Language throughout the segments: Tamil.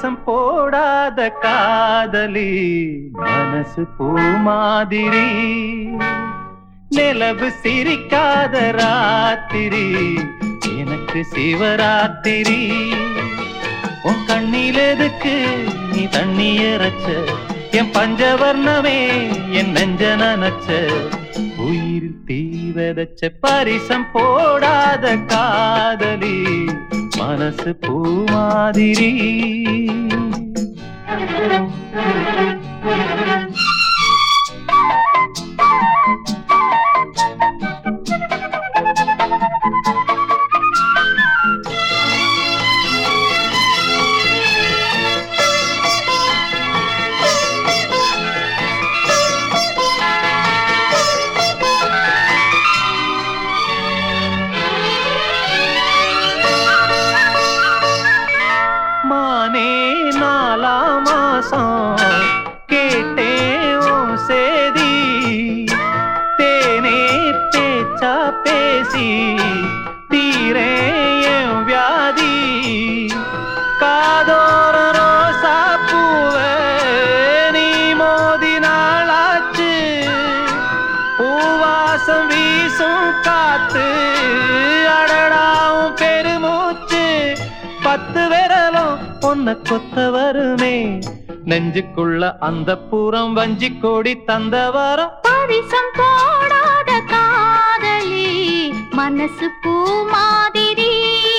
பரிசம் போடாத காதலி மனசு பூ மாதிரி நிலவு சிரிக்காத ராத்திரி எனக்கு சிவராத்திரி உன் கண்ணில் எதுக்கு நீ தண்ணி இறைச்ச என் பஞ்சவர்ணமே என் நெஞ்ச நனச்ச உயிரில் தீ விதைச்ச பரிசம் போடாத காதலி மனசு பூ மாதிரி மானே நாலா மாசம் கேட்டேன் உன் சேதி தேனே பேச்சா பேசி தீரே என் வியாதி காதோர ரோசா பூவ நீ மோதி நாளாச்சு பூவாசம் வீசும் காத்து அடடாவும் பெருமூச்சு பத்து விரலும் பொண்ண கொத்த வருமே நெஞ்சுக்குள்ள அந்த பூரம் வஞ்சி கொடி தந்த வரம் பரிசம் போடாத காதலி மனசு பூ மாதிரி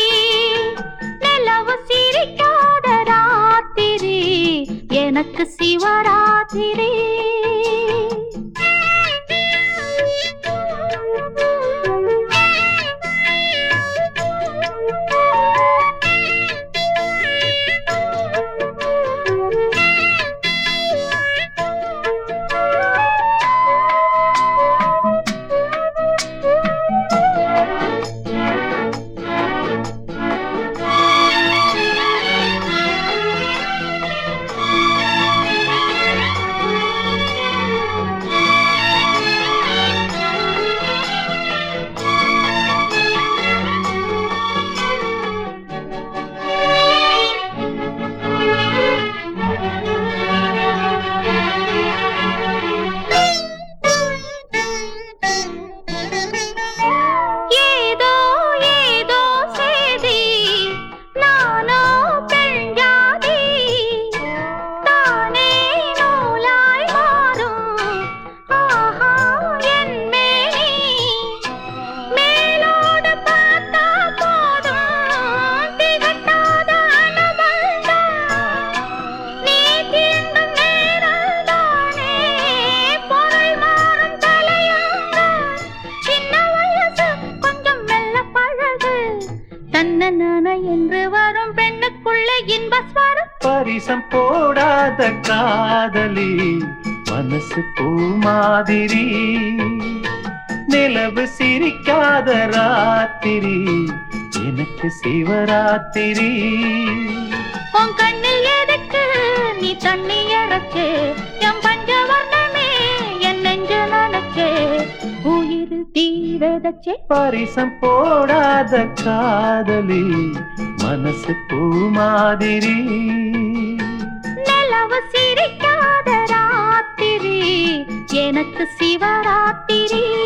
நிலவு சிரிக்காத ராத்திரி எனக்கு சிவராத்திரி ஏதோ ஏதோ செய்தி நானோ பெண் ஜாதி தானே நூலாய் மாறும் ஆஹா என் மேனி மேலோடு பார்த்தா போதும் திகட்டாத அனுபந்தம் நீ தீண்டும் நேரம்தானே பொருள் மாறும் தலையாக சின்ன வயசு கொஞ்சம் மெல்ல பழகு தன்னன என்று வரும் பெண்ணுக்குள்ள இன்ப ஸ்வரம் பரிசம் போடாத காதலி மனசு பூ மாதிரி நிலவு சிரிக்காத ராத்திரி எனக்கு சிவராத்திரி உன் கண்ணில் எதுக்கு நீ தண்ணி இறச்சு என் பஞ்சவர்ணமே என் நெஞ்ச நினைச்சே உயிர் தீ விதைச்சே பரிசம் போடாத காதலி மனசு பூ மாதிரி நிலவு சிரிக்காத ராத்திரி எனக்கு சிவராத்திரி